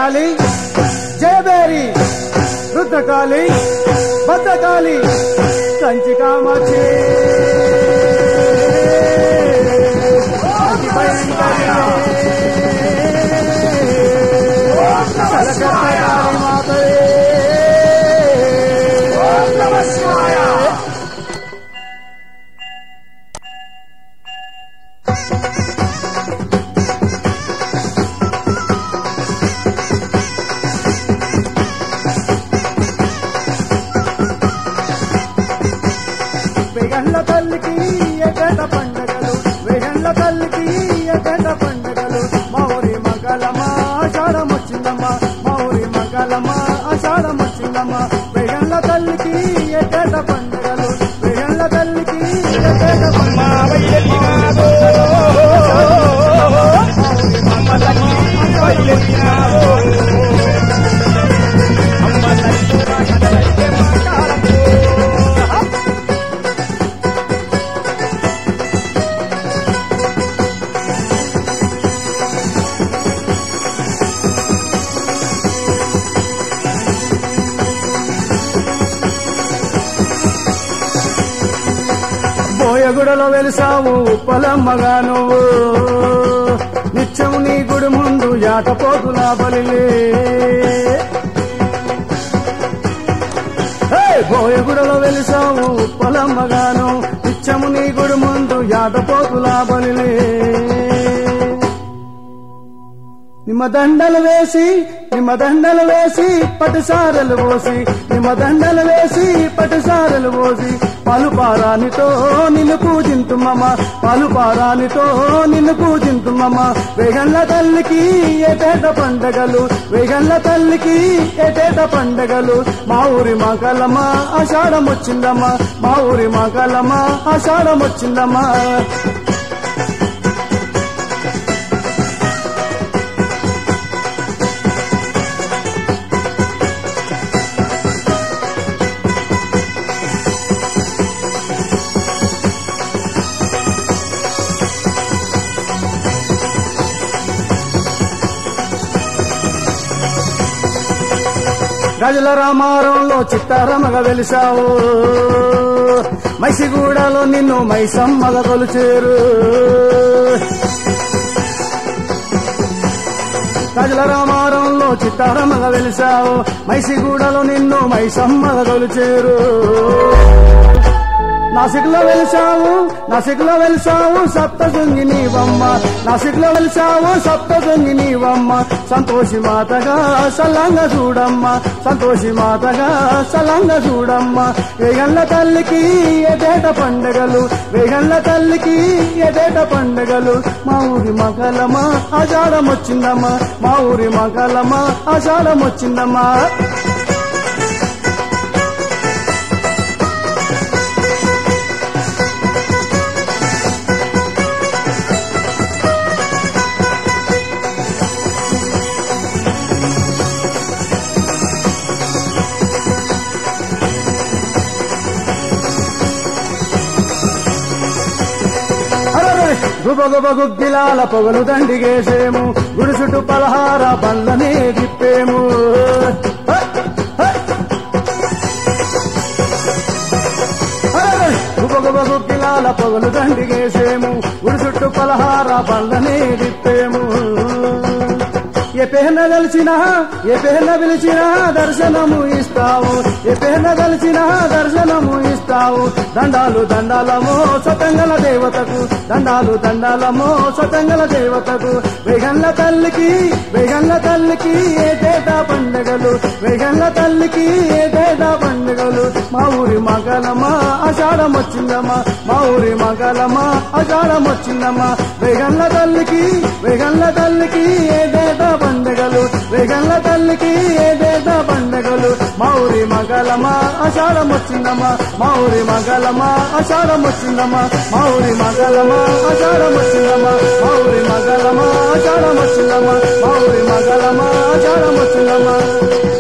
భద్రకాళి జయబేరి రుద్రకాళి భద్రకాళి కంచి కామాక్షి అతి భయంకరి కలకత్తా కాళీ మాతయే వేగండ్ల తల్లికి ఎగట పండగలు వేగండ్ల తల్లికి ఎగట పండగలు మౌరి మగలమా ఆషాఢం వచ్చిందమ్మా మౌరి మగలమా ఆషాఢం వచ్చిందమ్మా వేగండ్ల తల్లికి ఎగట పండగలు వేగండ్ల తల్లికి ఎగట బోయగుడలో వెలిసావు ఉప్పలమ్మగా నువ్వు నిత్యం నీ గుడి ముందు యాటపోతులా బలిలే హే! బోయగుడలో వెలిసావు ఉప్పలమ్మగాను నిత్యము నీ గుడి ముందు యాటపోతులా బలిలే నిమ్మ దండలు వేసి నిమ్మ దండలు వేసి పట్టుసారలు పోసి నిమ్మ దండలు వేసి పట్టుసారలు పోసి పలుపారానితో నిన్ను పూజింతుమమ్మ పలుపారానితో నిన్ను పూజింతుమమ్మ వేగండ్ల తల్లికి ఏటేట పండగలు వేగండ్ల తల్లికి ఏటేట పండగలు మా ఊరి మగలమ్మ ఆషాఢం వచ్చిందమ్మా మా ఊరి మగలమ్మ ఆషాఢం వచ్చిందమ్మా గజల రామారంలో చిత్తారమగ వెలిసావు మైసిగూడలో నిన్ను మైసమ్మగ కొలుచేరు గజల రామారంలో చిత్తారమగ వెలిసావు మైసిగూడలో నిన్ను మైసమ్మగ కొలుచేరు నాసిక్లో వెలిసావు నాసిక్లో వెలిసావు సప్తశృంగి నీవమ్మ నాసిక్లో వెలిసావు సప్తశృంగి నీవమ్మ సంతోషి మాతగా సల్లంగా చూడమ్మ సంతోషి మాతగా సల్లంగా చూడమ్మ వేగండ్ల తల్లికి ఎదేట పండగలు వేగండ్ల తల్లికి ఎదేట పండగలు మా ఊరి మగలమా ఆషాఢం వచ్చిందమ్మా మా ఊరి మగలమా ఆషాఢం వచ్చిందమ్మా అరరే గుబ గుబ గుగ్గిలాల పొగలు దండిగేసేము గుడి చుట్టూ పలహార బండ్లనే తిప్పేము హ! హ! అరరే గుబ గుబ గుగ్గిలాల పొగలు దండిగేసేము గుడి చుట్టూ పలహార బండ్లనే తిప్పేము ఏ పేన కలిసినా ఏ పేన పిలిచినా దర్శనము ఇస్తావు ఏ పేన కలిసినా దర్శనము ఇస్తావు దండాలు దండాలమో సతంగల దేవతకు దండాలు దండాలమో సతంగల దేవతకు వేగండ్ల తల్లికి వేగండ్ల తల్లికి ఏటేటా పండగలు వేగండ్ల తల్లికి ఏటేటా పండగలు మా ఊరి మగలమా ఆషాఢం వచ్చిందమ్మా మా ఊరి మగలమా ఆషాఢం వచ్చిందమ్మా వేగండ్ల తల్లికి వేగండ్ల తల్లికి ఏటేటా పండగలు వేగండ్ల తల్లికి ఏటేటా పండగలు మా ఊరి మగలమా ఆషాఢం వచ్చిందమ్మా మా ఊరి మగలమా ఆషాఢం వచ్చిందమ్మా మా ఊరి మగలమా ఆషాఢం వచ్చిందమ్మా మా ఊరి మగలమా ఆషాఢం వచ్చిందమ్మా మా ఊరి మగలమా ఆషాఢం వచ్చిందమ్మా